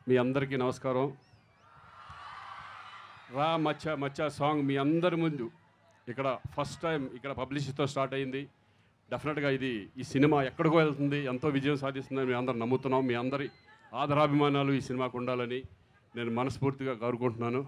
మీ అందరికీ నమస్కారం రా మచ్చ మచ్చ సాంగ్ మీ అందరి ముందు ఇక్కడ ఫస్ట్ టైం ఇక్కడ పబ్లిసిటీతో స్టార్ట్ అయింది డెఫినెట్గా ఇది ఈ సినిమా ఎక్కడికో వెళ్తుంది ఎంతో విజయం సాధిస్తుందని మేము అందరం నమ్ముతున్నాం మీ అందరి ఆదరాభిమానాలు ఈ సినిమాకు ఉండాలని నేను మనస్ఫూర్తిగా కోరుకుంటున్నాను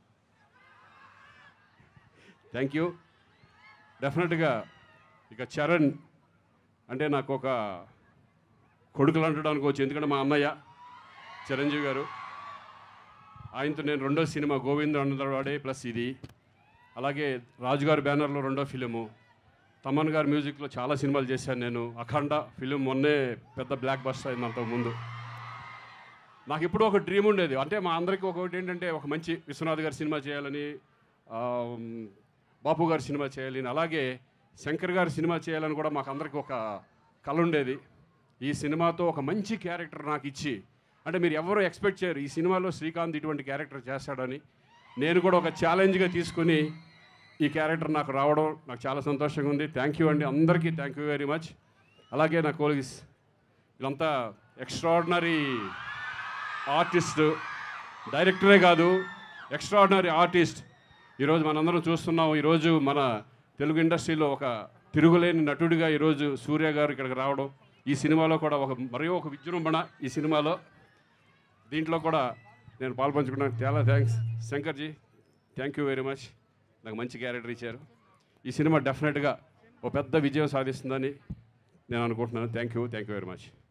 థ్యాంక్ యూ డెఫినెట్గా ఇక చరణ్ అంటే నాకు ఒక కొడుకులు అంటడానికి వచ్చి ఎందుకంటే మా అన్నయ్య చిరంజీవి గారు ఆయనతో నేను రెండో సినిమా గోవింద్ అన్నవాడే ప్లస్ ఇది అలాగే రాజుగారి బ్యానర్లో రెండో ఫిలిము తమన్ గారి మ్యూజిక్లో చాలా సినిమాలు చేశాను నేను అఖండ ఫిలిం మొన్నే పెద్ద బ్లాక్ బస్టర్ అయింది అంతకు ముందు నాకు ఎప్పుడూ ఒక డ్రీమ్ ఉండేది అంటే మా అందరికీ ఒకటి ఏంటంటే ఒక మంచి విశ్వనాథ్ గారి సినిమా చేయాలని ఆ, బాపు గారి సినిమా చేయాలని అలాగే శంకర్ గారి సినిమా చేయాలని కూడా మాకు అందరికీ ఒక కళ ఉండేది ఈ సినిమాతో ఒక మంచి క్యారెక్టర్ నాకు ఇచ్చి అంటే మీరు ఎవరు ఎక్స్పెక్ట్ చేయరు ఈ సినిమాలో శ్రీకాంత్ ఇటువంటి క్యారెక్టర్ చేస్తాడని నేను కూడా ఒక ఛాలెంజ్గా తీసుకుని ఈ క్యారెక్టర్ నాకు రావడం నాకు చాలా సంతోషంగా ఉంది థ్యాంక్ యూ అండి అందరికీ థ్యాంక్ యూ వెరీ మచ్ అలాగే నా కోలీగ్స్ వీళ్ళంతా ఎక్స్ట్రాడినరీ ఆర్టిస్ట్ డైరెక్టరే కాదు ఎక్స్ట్రాడినరీ ఆర్టిస్ట్ ఈరోజు మనందరం చూస్తున్నాం ఈరోజు మన తెలుగు ఇండస్ట్రీలో ఒక తిరుగులేని నటుడిగా ఈరోజు సూర్య గారు ఇక్కడికి రావడం ఈ సినిమాలో కూడా ఒక మరియు ఒక విజృంభణ ఈ సినిమాలో దీంట్లో కూడా నేను పాల్పంచుకున్నాను చాలా thanks శంకర్జీ thank you very much నాకు మంచి క్యారెక్టర్ ఇచ్చారు ఈ సినిమా డెఫినెట్గా ఒక పెద్ద విజయం సాధిస్తుందని నేను అనుకుంటున్నాను thank you thank you very much